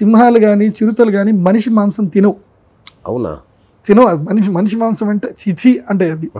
సింహాలు కానీ చిరుతలు కానీ మనిషి మాంసం తినవు అవునా తినవు అది మనిషి మనిషి మాంసం అంటే చిచి అంటే అది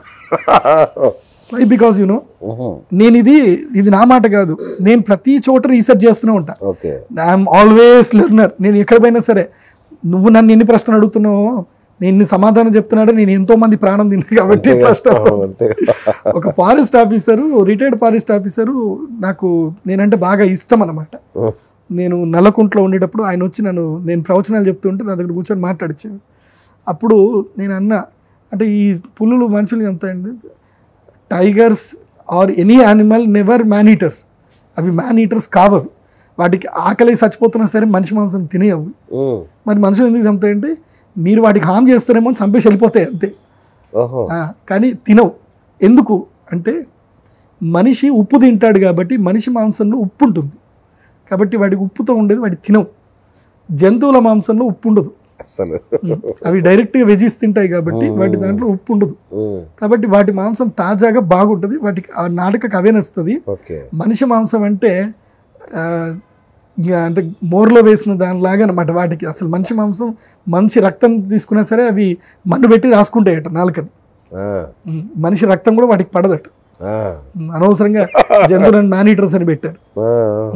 వై బికాజ్ యూనో నేను ఇది ఇది నా మాట కాదు నేను ప్రతి చోట రీసెర్చ్ చేస్తూనే ఉంటా ఓకే ఐఎమ్ ఆల్వేస్ లెర్నర్ నేను ఎక్కడ పోయినా సరే నువ్వు నన్ను ఎన్ని ప్రశ్నలు అడుగుతున్నావో నేను ఇన్ని సమాధానం చెప్తున్నాడు నేను ఎంతో మంది ప్రాణం తిన్నా కాబట్టి ప్రశ్న అంతే ఒక forest officer retired forest officer నాకు నేనంటే బాగా ఇష్టం అన్నమాట నేను నల్లకుంట్లో ఉండేటప్పుడు ఆయన వచ్చి నన్ను నేను ప్రవచనాలు చెప్తుంటే నా దగ్గర కూర్చొని మాట్లాడిచ్చాను అప్పుడు నేను అన్న అంటే ఈ పులులు మనుషులు చంపుతాయండి tigers are any animal never man eaters అవి మ్యాన్ ఈటర్స్ కావవి వాటికి ఆకలి చచ్చిపోతున్నా సరే మనిషి మాంసం తినేవి ఉమ్. మరి మనుషులు ఎందుకు చంపుతాయంటే మీరు వాటికి హామ్ చేస్తారేమో అని చంపేసి వెళ్ళిపోతాయి అంతే ఓహో ఆ, కానీ తినవు ఎందుకు అంటే మనిషి ఉప్పు తింటాడు కాబట్టి మనిషి మాంసంలో ఉప్పు ఉంటుంది కాబట్టి వాడికి ఉప్పుతో ఉండేది వాటి తినవు జంతువుల మాంసంలో ఉప్పు ఉండదు అస్సలు అవి డైరెక్ట్గా వెజీస్ తింటాయి కాబట్టి వాటి దాంట్లో ఉప్పు ఉండదు ఉమ్. కాబట్టి వాటి మాంసం తాజాగా బాగుంటుంది వాటికి ఆ నాటకకు అవే నచ్చుతుంది ఓకే మనిషి మాంసం అంటే ఆ, ఇక అంటే మోర్లో వేసిన దానిలాగా అనమాట వాటికి అసలు మనిషి మాంసం మనిషి రక్తం తీసుకున్నా సరే అవి మన్ను పెట్టి రాసుకుంటాయట నాలుకని ఆ, ఉమ్, మనిషి రక్తం కూడా వాటికి పడదట ఆ, ఉమ్, అనవసరంగా జంతువులను మానిటర్స్ అని పెట్టారు ఆ.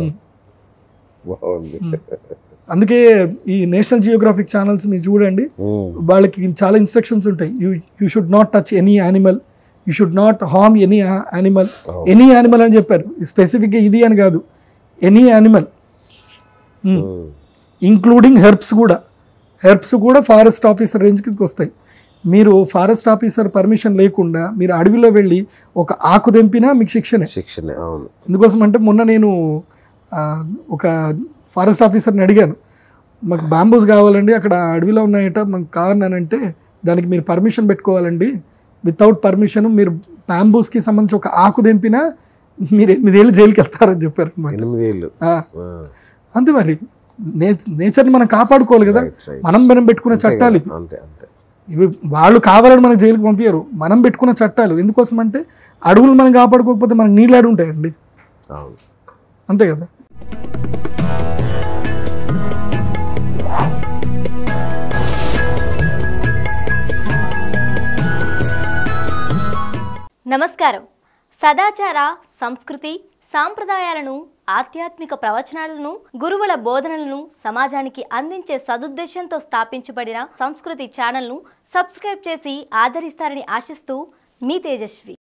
బాగుంది అందుకే ఈ నేషనల్ జియోగ్రాఫిక్ ఛానల్స్ మీరు చూడండి ఉమ్. వాళ్ళకి చాలా ఇన్స్ట్రక్షన్స్ ఉంటాయి you you should not touch any animal you should not harm any animal any animal అని చెప్పారు స్పెసిఫిక్గా ఇది అని కాదు any animal um. Including herbs కూడా హెర్బ్స్ కూడా ఫారెస్ట్ ఆఫీసర్ రేంజ్ కిందకి వస్తాయి మీరు ఫారెస్ట్ ఆఫీసర్ పర్మిషన్ లేకుండా మీరు అడవిలో వెళ్ళి ఒక ఆకు తెంపినా మీకు శిక్షనే శిక్షణ అవును ఎందుకోసం అంటే మొన్న నేను ఆ, ఒక ఫారెస్ట్ ఆఫీసర్ని అడిగాను మాకు బాంబూస్ కావాలండి అక్కడ అడవిలో ఉన్నాయట మాకు కావాలనంటే దానికి మీరు పర్మిషన్ పెట్టుకోవాలండి వితౌట్ పర్మిషన్ మీరు బాంబూస్కి సంబంధించి ఒక ఆకు తెంపినా మీరు ఎనిమిదేళ్ళు జైలుకి వెళ్తారని చెప్పారు అనమాట ఎనిమిదేళ్ళు ఆ. అంతే మరి నే నేచర్ని మనం కాపాడుకోవాలి కదా Right, right. మనం మనం పెట్టుకున్న చట్టాలు ఇవి అంతే అంతే ఇవి వాళ్ళు కావాలని మనకు జైలుకి పంపించారు మనం పెట్టుకున్న చట్టాలు ఎందుకోసం అంటే అడవులు మనం కాపాడుకోకపోతే మనకు నీళ్ళు ఉంటాయండి అవును అంతే కదా నమస్కారం సదాచార సంస్కృతి సాంప్రదాయాలను ఆధ్యాత్మిక ప్రవచనాలను గురువుల బోధనలను సమాజానికి అందించే సదుద్దేశంతో స్థాపించబడిన సంస్కృతి ఛానల్ను సబ్స్క్రైబ్ చేసి ఆదరిస్తారని ఆశిస్తూ మీ తేజస్వి